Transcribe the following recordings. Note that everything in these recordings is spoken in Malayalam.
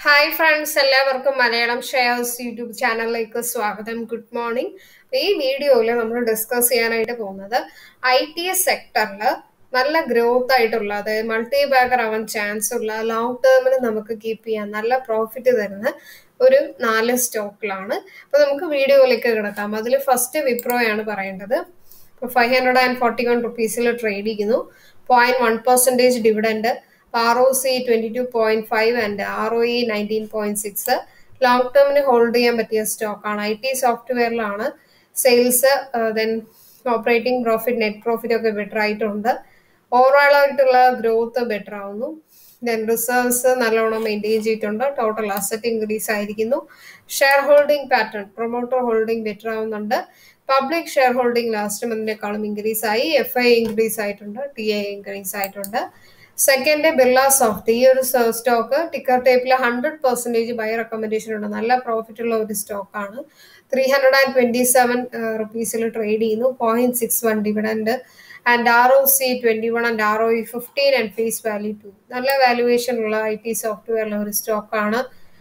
ഹായ് ഫ്രണ്ട്സ് എല്ലാവർക്കും മലയാളം ഷെയർസ് യൂട്യൂബ് ചാനലിലേക്ക് സ്വാഗതം ഗുഡ് മോർണിംഗ് ഈ വീഡിയോയിൽ നമ്മൾ ഡിസ്കസ് ചെയ്യാനായിട്ട് പോകുന്നത് ഐ ടി എസ് സെക്ടറിൽ നല്ല ഗ്രോത്ത് ആയിട്ടുള്ള അതായത് മൾട്ടി ബാഗർ ആവാൻ ചാൻസ് ഉള്ള ലോങ് ടേമിൽ നമുക്ക് കീപ്പ് ചെയ്യാൻ നല്ല പ്രോഫിറ്റ് തരുന്ന ഒരു നാല് സ്റ്റോക്കിലാണ് അപ്പോൾ നമുക്ക് വീഡിയോയിലേക്ക് കിടക്കാം അതിൽ ഫസ്റ്റ് വിപ്രോയാണ് പറയേണ്ടത് ഇപ്പോൾ five hundred and forty one റുപ്പീസിൽ ട്രേഡ് ചെയ്യുന്നു point one percentage dividend R O C twenty two point five and R O E nineteen point six long ടേമിന് ഹോൾഡ് ചെയ്യാൻ പറ്റിയ സ്റ്റോക്കാണ് ഐ ടി സോഫ്റ്റ്വെയറിലാണ് sales then operating profit net profit ഒക്കെ ബെറ്റർ ആയിട്ടുണ്ട് ഓവറോൾ ആയിട്ടുള്ള ഗ്രോത്ത് ബെറ്റർ ആവുന്നു ദെൻ റിസർവ്സ് നല്ലോണം മെയിൻറ്റെയിൻ ചെയ്തിട്ടുണ്ട് ടോട്ടൽ അസറ്റ് ഇൻക്രീസ് ആയിരിക്കുന്നു share holding pattern promoter holding better ആവുന്നുണ്ട് പബ്ലിക് ഷെയർ ഹോൾഡിംഗ് ലാസ്റ്റ് മന്തിനേക്കാളും ഇൻക്രീസ് ആയി എഫ് ഐ ഇൻക്രീസ് ആയിട്ടുണ്ട് ടി ഐ ഇൻക്രീസ് ആയിട്ടുണ്ട് സെക്കൻഡ് ബിർള സോഫ്റ്റ് ഈ ഒരു സ്റ്റോക്ക് ടിക്കർ ടൈപ്പിൽ ഹൺഡ്രഡ് പെർസെൻറ്റേജ് ബൈ റെക്കമെൻഡേഷൻ ഉണ്ട് നല്ല പ്രോഫിറ്റ് ഉള്ള ഒരു സ്റ്റോക്കാണ് three hundred and twenty seven റുപ്പീസിൽ ട്രേഡ് ചെയ്യുന്നു point six one dividend and R O C twenty one and R O E fifteen and face value two നല്ല വാല്യുവേഷൻ ഉള്ള ഐ ടി സോഫ്റ്റ്വെയറിലെ ഒരു സ്റ്റോക്കാണ്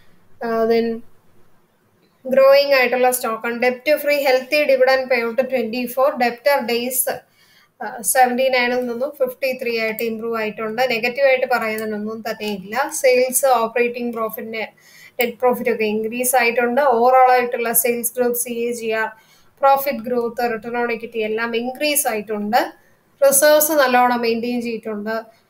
ദെൻ ഗ്രോയിങ് ആയിട്ടുള്ള സ്റ്റോക്കാണ് ഡെപ്റ്റ് free healthy dividend pay out twenty four debtor days seventy നയനിൽ നിന്നും ഫിഫ്റ്റി ത്രീ ആയിട്ട് ഇമ്പ്രൂവ് ആയിട്ടുണ്ട് നെഗറ്റീവ് ആയിട്ട് പറയുന്നതിനൊന്നും തന്നെ ഇല്ല sales operating profit net profit ഒക്കെ ഇൻക്രീസ് ആയിട്ടുണ്ട് ഓവറോൾ ആയിട്ടുള്ള sales growth C A G R profit growth return on equity എല്ലാം ഇൻക്രീസ് ആയിട്ടുണ്ട് റിസർവ്സ് നല്ലോണം മെയിൻറ്റെയിൻ ചെയ്തിട്ടുണ്ട്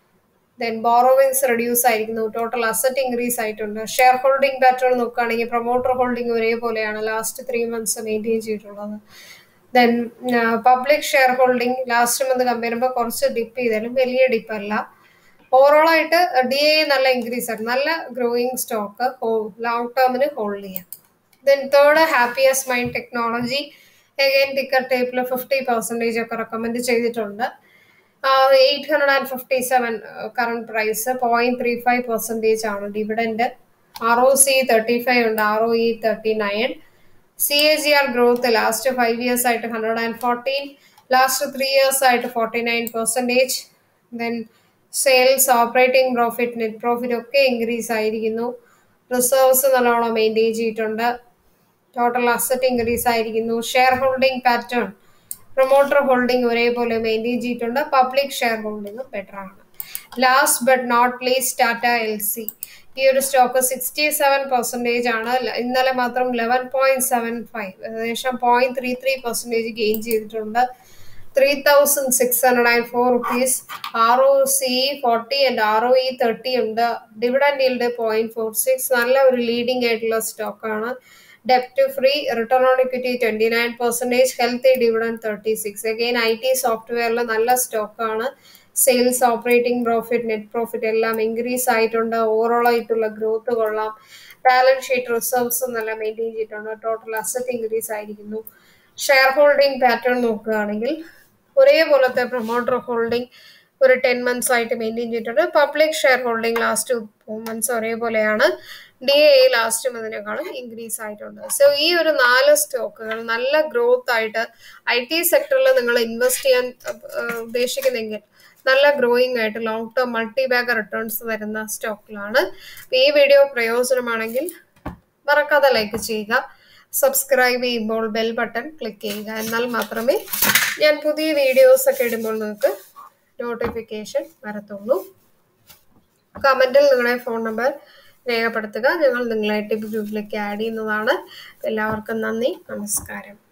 ദെൻ ബോറോവിങ്സ് റെഡ്യൂസ് ആയിരിക്കുന്നു ടോട്ടൽ അസറ്റ് ഇൻക്രീസ് ആയിട്ടുണ്ട് ഷെയർ ഹോൾഡിംഗ് പാറ്റേൺ നോക്കുകയാണെങ്കിൽ പ്രൊമോട്ടർ ഹോൾഡിംഗ് ഒരേപോലെയാണ് ലാസ്റ്റ് ത്രീ മന്ത്സ് മെയിൻറ്റെയിൻ ചെയ്തിട്ടുള്ളത് then public share holding last month compare ചെയ്യുമ്പോൾ കുറച്ച് ഡിപ്പ് ചെയ്താലും വലിയ ഡിപ്പ് അല്ല ഓവറോൾ ആയിട്ട് ഡി എ നല്ല ഇൻക്രീസ് ആണ് നല്ല ഗ്രോയിങ് സ്റ്റോക്ക് ലോങ് ടേമിന് ഹോൾഡ് ചെയ്യാം then third happiest mind technology again ticker ടൈപ്പിൽ ഫിഫ്റ്റി പെർസെൻറ്റേജ് ഒക്കെ റെക്കമെൻഡ് ചെയ്തിട്ടുണ്ട് eight hundred and fifty seven current price point three five percentage ആണ് dividend R O C thirty five ഉണ്ട് R O E thirty nine C A G R growth last five years ആയിട്ട് hundred and fourteen last three years ആയിട്ട് forty nine percentage then sales operating profit net profit ഒക്കെ ഇൻക്രീസ് ആയിരിക്കുന്നു റിസർവ്സ് നല്ലോണം മെയിൻറ്റെയിൻ ചെയ്തിട്ടുണ്ട് ടോട്ടൽ അസറ്റ് ഇൻക്രീസ് ആയിരിക്കുന്നു share holding pattern promoter holding ഒരേപോലെ മെയിൻറ്റെയിൻ ചെയ്തിട്ടുണ്ട് പബ്ലിക് ഷെയർ ഹോൾഡിംഗ് ബെറ്റർ ആണ് last but not least Tata Elxsi ഈ ഒരു സ്റ്റോക്ക് സിക്സ്റ്റി സെവൻ പെർസെൻറ്റേജ് ആണ് ഇന്നലെ മാത്രം ലെവൻ പോയിന്റ് സെവൻ ഫൈവ് ഏകദേശം point three three percentage gain ചെയ്തിട്ടുണ്ട് three thousand six hundred and four rupees R O C forty and R O E thirty ഉണ്ട് dividend yield point four six നല്ല ഒരു ലീഡിംഗ് ആയിട്ടുള്ള സ്റ്റോക്കാണ് ഡെപ്റ്റ് free return on equity twenty nine percentage healthy dividend thirty six again I T സോഫ്റ്റ്വെയറിൽ നല്ല സ്റ്റോക്കാണ് sales operating profit net profit എല്ലാം ഇൻക്രീസ് ആയിട്ടുണ്ട് ഓവറോൾ ആയിട്ടുള്ള ഗ്രോത്ത് കൊള്ളാം ബാലൻസ് ഷീറ്റ് റിസർവ്സ് നല്ല മെയിൻറ്റെയിൻ ചെയ്തിട്ടുണ്ട് ടോട്ടൽ അസറ്റ് ഇൻക്രീസ് ആയിരിക്കുന്നു ഷെയർ ഹോൾഡിംഗ് പാറ്റേൺ നോക്കുകയാണെങ്കിൽ ഒരേപോലത്തെ പ്രൊമോട്ടർ ഹോൾഡിംഗ് ഒരു ടെൻ മന്ത്സ് ആയിട്ട് മെയിൻറ്റെയിൻ ചെയ്തിട്ടുണ്ട് public share holding last four months ഒരേപോലെയാണ് ഡി എ ലാസ്റ്റ് മന്തിനേക്കാളും ഇൻക്രീസ് ആയിട്ടുണ്ട് സോ ഈ ഒരു നാല് സ്റ്റോക്കുകൾ നല്ല ഗ്രോത്ത് ആയിട്ട് ഐ ടി സെക്ടറിൽ നിങ്ങൾ ഇൻവെസ്റ്റ് ചെയ്യാൻ ഉദ്ദേശിക്കുന്നെങ്കിൽ നല്ല ഗ്രോയിങ് ആയിട്ട് long term multi bag returns വരുന്ന സ്റ്റോക്കിലാണ് ഈ വീഡിയോ പ്രയോജനമാണെങ്കിൽ മറക്കാതെ ലൈക്ക് ചെയ്യുക സബ്സ്ക്രൈബ് ചെയ്യുമ്പോൾ ബെൽ ബട്ടൺ ക്ലിക്ക് ചെയ്യുക എന്നാൽ മാത്രമേ ഞാൻ പുതിയ വീഡിയോസ് ഒക്കെ ഇടുമ്പോൾ നിങ്ങൾക്ക് നോട്ടിഫിക്കേഷൻ വരത്തുള്ളൂ കമൻറ്റിൽ നിങ്ങളുടെ ഫോൺ നമ്പർ രേഖപ്പെടുത്തുക ഞങ്ങൾ നിങ്ങളായിട്ട് ഗ്രൂപ്പിലേക്ക് ആഡ് ചെയ്യുന്നതാണ് എല്ലാവർക്കും നന്ദി നമസ്കാരം